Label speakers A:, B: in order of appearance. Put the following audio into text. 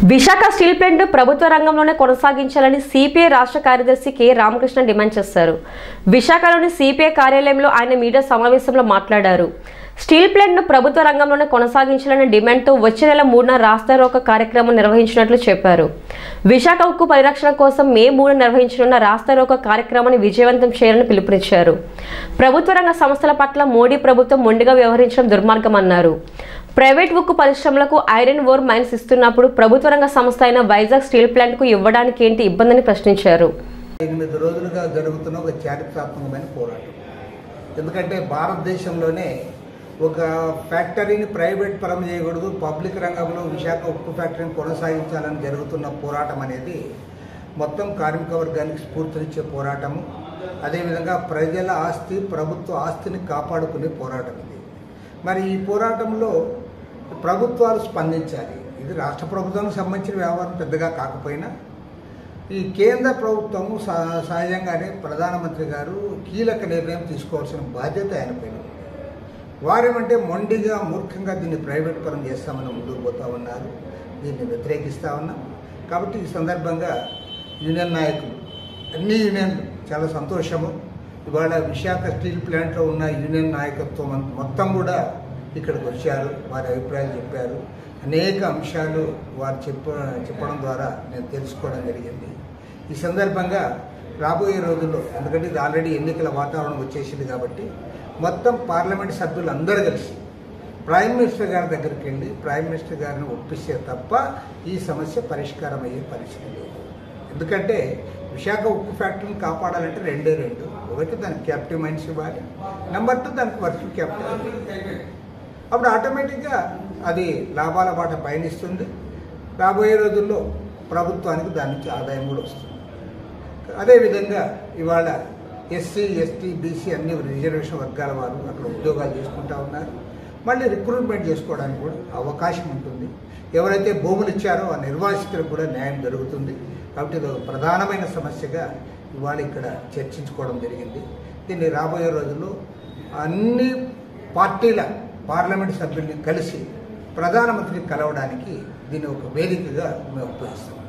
A: Visakha steel plant ప్రభుత్వ రంగంలోనే కొనసాగించాలని సిపిఐ రాష్ట్ర కార్యదర్శి కె రామకృష్ణ డిమాండ్ చేశారు విశాఖలోని సిపిఐ కార్యాలయంలో ఆయన మీడియా సమావేశంలో మాట్లాడారు స్టీల్ ప్లాంట్ను ప్రభుత్వ రంగంలోనే కొనసాగించాలనే డిమాండ్తో వచ్చే నెల మూడున రాస్తారోక కార్యక్రమం నిర్వహించినట్లు చెప్పారు విశాఖ ఉక్కు పరిరక్షణ కోసం మే మూడు నిర్వహించనున్న రాస్తారోక కార్యక్రమాన్ని విజయవంతం చేయాలని పిలుపునిచ్చారు ప్రభుత్వ రంగ సంస్థల పట్ల మోడీ ప్రభుత్వం మొండిగా వ్యవహరించడం దుర్మార్గమన్నారు ప్రైవేట్ ఉక్కు పరిశ్రమలకు ఐరన్ ఓర్ మైన్స్ ఇస్తున్నప్పుడు ప్రభుత్వ రంగ సంస్థ అయిన వైజాగ్ స్టీల్ ప్లాంట్కు ఇవ్వడానికి ఏంటి ఇబ్బందని ప్రశ్నించారు
B: ఎనిమిది రోజులుగా జరుగుతున్న ఒక చారిత్రాత్మకమైన పోరాటం ఎందుకంటే భారతదేశంలోనే ఒక ఫ్యాక్టరీని ప్రైవేట్ పరం చేయకూడదు పబ్లిక్ రంగంలో విశాఖ ఉక్కు ఫ్యాక్టరీని కొనసాగించాలని జరుగుతున్న పోరాటం అనేది మొత్తం కార్మిక వర్గానికి స్ఫూర్తినిచ్చే పోరాటము అదేవిధంగా ప్రజల ఆస్తి ప్రభుత్వ ఆస్తిని కాపాడుకునే పోరాటం ఇది మరి ఈ పోరాటంలో ప్రభుత్వాలు స్పందించాలి ఇది రాష్ట్ర ప్రభుత్వానికి సంబంధించిన వ్యవహారం పెద్దగా కాకపోయినా ఈ కేంద్ర ప్రభుత్వము సహ- సహజంగానే ప్రధానమంత్రి గారు కీలక నిర్ణయం తీసుకోవాల్సిన బాధ్యత ఆయన పైన ఉంది. వారేమంటే మొండిగా మూర్ఖంగా దీన్ని ప్రైవేట్ పరం చేస్తామని ముందుకు పోతా ఉన్నారు దీన్ని వ్యతిరేకిస్తా ఉన్నాం కాబట్టి ఈ సందర్భంగా యూనియన్ నాయకులు అన్ని యూనియన్లు చాలా సంతోషము ఇవాళ విశాఖ స్టీల్ ప్లాంట్లో ఉన్న యూనియన్ నాయకత్వం అంత- మొత్తం కూడా ఇక్కడికి వచ్చారు వారి అభిప్రాయాలు చెప్పారు అనేక అంశాలు వారు చెప్ప చెప్పడం ద్వారా నేను తెలుసుకోవడం జరిగింది ఈ సందర్భంగా రాబోయే రోజుల్లో ఎందుకంటే ఇది ఆల్రెడీ ఎన్నికల వాతావరణం వచ్చేసింది కాబట్టి మొత్తం పార్లమెంట్ సభ్యులు అందరూ కలిసి ప్రైమ్ మినిస్టర్ గారి దగ్గరికి వెళ్ళి ప్రైమ్ మినిస్టర్ గారిని ఒప్పిస్తే తప్ప ఈ సమస్య పరిష్కారం అయ్యే పరిస్థితి లేదు ఎందుకంటే విశాఖ ఉక్కు ఫ్యాక్టరీని కాపాడాలంటే రెండే రెండు ఒకటి దానికి క్యాపిటల్ మైన్స్ ఇవ్వాలి నెంబర్ టూ దానికి వర్కింగ్ క్యాపిటల్ అప్పుడు ఆటోమేటిక్గా అది లాభాల బాట పయనిస్తుంది రాబోయే రోజుల్లో ప్రభుత్వానికి దాని నుంచి ఆదాయం కూడా వస్తుంది అదేవిధంగా ఇవాళ ఎస్సీ ఎస్టీ బీసీ అన్ని రిజర్వేషన్ వర్గాల వారు అక్కడ ఉద్యోగాలు చేసుకుంటా ఉన్నారు మళ్ళీ రిక్రూట్మెంట్ చేసుకోవడానికి కూడా అవకాశం ఉంటుంది ఎవరైతే భూములు ఇచ్చారో ఆ నిర్వాసితులకు కూడా న్యాయం జరుగుతుంది కాబట్టి ఇది ఒక ప్రధానమైన సమస్యగా ఇవాళ ఇక్కడ చర్చించుకోవడం జరిగింది దీన్ని రాబోయే రోజుల్లో అన్ని పార్టీల పార్లమెంట్ సభ్యుల్ని కలిసి ప్రధానమంత్రిని కలవడానికి దీన్ని ఒక వేదికగా మేము ఉపయోగిస్తాం